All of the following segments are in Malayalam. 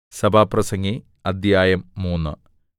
സഭാപ്രസംഗി അദ്ധ്യായം മൂന്ന്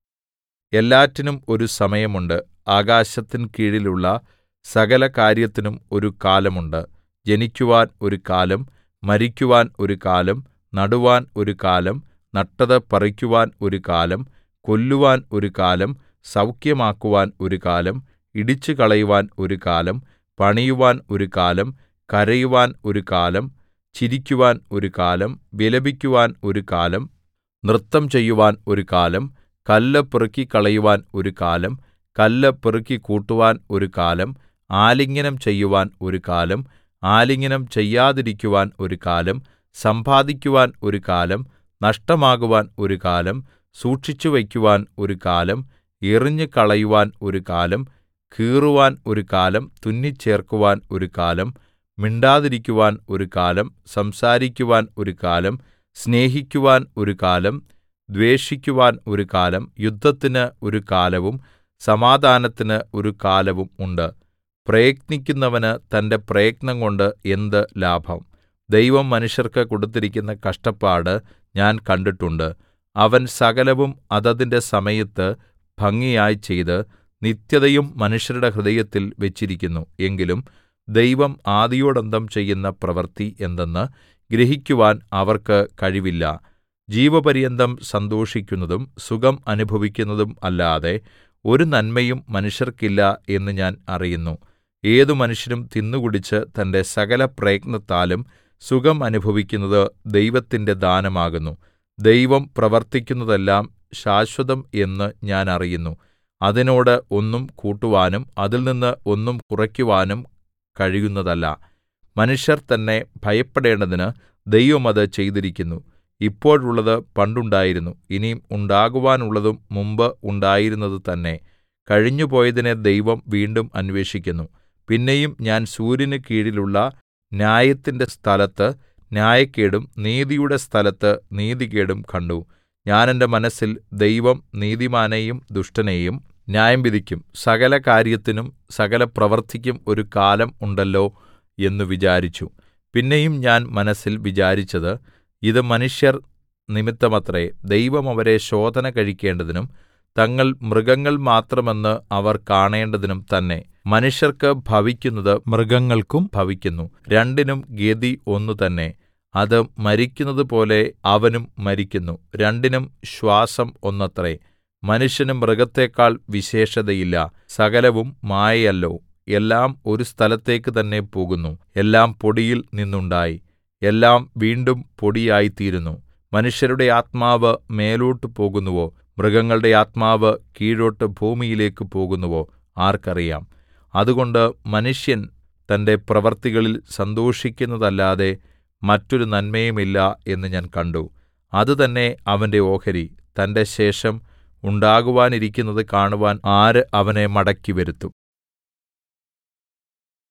എല്ലാറ്റിനും ഒരു സമയമുണ്ട് ആകാശത്തിൻ കീഴിലുള്ള സകല കാര്യത്തിനും ഒരു കാലമുണ്ട് ജനിക്കുവാൻ ഒരു കാലം മരിക്കുവാൻ ഒരു കാലം നടുവാൻ ഒരു കാലം നട്ടത് പറിക്കുവാൻ ഒരു കാലം കൊല്ലുവാൻ ഒരു കാലം സൗഖ്യമാക്കുവാൻ ഒരു കാലം ഇടിച്ചുകളയുവാൻ ഒരു കാലം പണിയുവാൻ ഒരു കാലം കരയുവാൻ ഒരു കാലം ചിരിക്കുവാൻ ഒരു കാലം വിലപിക്കുവാൻ ഒരു കാലം നൃത്തം ചെയ്യുവാൻ ഒരു കാലം കല്ല് പെറുക്കിക്കളയുവാൻ ഒരു കാലം കല്ല് പെറുക്കിക്കൂട്ടുവാൻ ഒരു കാലം ആലിംഗനം ചെയ്യുവാൻ ഒരു കാലം ആലിംഗനം ചെയ്യാതിരിക്കുവാൻ ഒരു കാലം സമ്പാദിക്കുവാൻ ഒരു കാലം നഷ്ടമാകുവാൻ ഒരു കാലം സൂക്ഷിച്ചുവയ്ക്കുവാൻ ഒരു കാലം എറിഞ്ഞുകളയുവാൻ ഒരു കാലം കീറുവാൻ ഒരു കാലം തുന്നിച്ചേർക്കുവാൻ ഒരു കാലം മിണ്ടാതിരിക്കുവാൻ ഒരു കാലം സംസാരിക്കുവാൻ ഒരു കാലം സ്നേഹിക്കുവാൻ ഒരു കാലം ദ്വേഷിക്കുവാൻ ഒരു കാലം യുദ്ധത്തിന് ഒരു കാലവും സമാധാനത്തിന് ഒരു കാലവും ഉണ്ട് പ്രയത്നിക്കുന്നവന് തന്റെ പ്രയത്നംകൊണ്ട് എന്ത് ലാഭം ദൈവം മനുഷ്യർക്ക് കൊടുത്തിരിക്കുന്ന കഷ്ടപ്പാട് ഞാൻ കണ്ടിട്ടുണ്ട് അവൻ സകലവും അതതിന്റെ സമയത്ത് ഭംഗിയായി ചെയ്ത് നിത്യതയും മനുഷ്യരുടെ ഹൃദയത്തിൽ വെച്ചിരിക്കുന്നു എങ്കിലും ദൈവം ആദിയോടന്തം ചെയ്യുന്ന പ്രവൃത്തി എന്തെന്ന് ഗ്രഹിക്കുവാൻ അവർക്ക് കഴിവില്ല ജീവപര്യന്തം സന്തോഷിക്കുന്നതും സുഖം അനുഭവിക്കുന്നതും അല്ലാതെ ഒരു നന്മയും മനുഷ്യർക്കില്ല എന്ന് ഞാൻ അറിയുന്നു ഏതു മനുഷ്യനും തിന്നുകുടിച്ച് തന്റെ സകല പ്രയത്നത്താലും സുഖം അനുഭവിക്കുന്നത് ദൈവത്തിന്റെ ദാനമാകുന്നു ദൈവം പ്രവർത്തിക്കുന്നതെല്ലാം ശാശ്വതം എന്ന് ഞാൻ അറിയുന്നു അതിനോട് ഒന്നും കൂട്ടുവാനും അതിൽനിന്ന് ഒന്നും കുറയ്ക്കുവാനും കഴിയുന്നതല്ല മനുഷ്യർ തന്നെ ഭയപ്പെടേണ്ടതിന് ദൈവം അത് ചെയ്തിരിക്കുന്നു ഇപ്പോഴുള്ളത് പണ്ടുണ്ടായിരുന്നു ഇനി ഉണ്ടാകുവാനുള്ളതും മുമ്പ് ഉണ്ടായിരുന്നത് തന്നെ കഴിഞ്ഞുപോയതിനെ ദൈവം വീണ്ടും അന്വേഷിക്കുന്നു പിന്നെയും ഞാൻ സൂര്യന് കീഴിലുള്ള ന്യായത്തിന്റെ സ്ഥലത്ത് ന്യായക്കേടും നീതിയുടെ സ്ഥലത്ത് നീതികേടും കണ്ടു ഞാൻ എന്റെ മനസ്സിൽ ദൈവം നീതിമാനെയും ദുഷ്ടനെയും ന്യായം വിധിക്കും സകല കാര്യത്തിനും സകല പ്രവൃത്തിക്കും ഒരു കാലം ഉണ്ടല്ലോ എന്ന് വിചാരിച്ചു പിന്നെയും ഞാൻ മനസ്സിൽ വിചാരിച്ചത് ഇത് മനുഷ്യർ നിമിത്തമത്രേ ദൈവം അവരെ ശോധന കഴിക്കേണ്ടതിനും തങ്ങൾ മൃഗങ്ങൾ മാത്രമെന്ന് അവർ കാണേണ്ടതിനും തന്നെ മനുഷ്യർക്ക് ഭവിക്കുന്നത് മൃഗങ്ങൾക്കും ഭവിക്കുന്നു രണ്ടിനും ഗതി ഒന്ന് തന്നെ അത് മരിക്കുന്നതുപോലെ അവനും മരിക്കുന്നു രണ്ടിനും ശ്വാസം ഒന്നത്രേ മനുഷ്യന് മൃഗത്തെക്കാൾ വിശേഷതയില്ല സകലവും മായയല്ലോ എല്ലാം ഒരു സ്ഥലത്തേക്ക് തന്നെ പോകുന്നു എല്ലാം പൊടിയിൽ നിന്നുണ്ടായി എല്ലാം വീണ്ടും പൊടിയായിത്തീരുന്നു മനുഷ്യരുടെ ആത്മാവ് മേലോട്ട് പോകുന്നുവോ മൃഗങ്ങളുടെ ആത്മാവ് കീഴോട്ട് ഭൂമിയിലേക്ക് പോകുന്നുവോ ആർക്കറിയാം അതുകൊണ്ട് മനുഷ്യൻ തന്റെ പ്രവൃത്തികളിൽ സന്തോഷിക്കുന്നതല്ലാതെ മറ്റൊരു നന്മയുമില്ല എന്ന് ഞാൻ കണ്ടു അത് തന്നെ അവന്റെ ഓഹരി തന്റെ ശേഷം ഉണ്ടാകുവാനിരിക്കുന്നത് കാണുവാൻ ആര് അവനെ മടക്കിവരുത്തും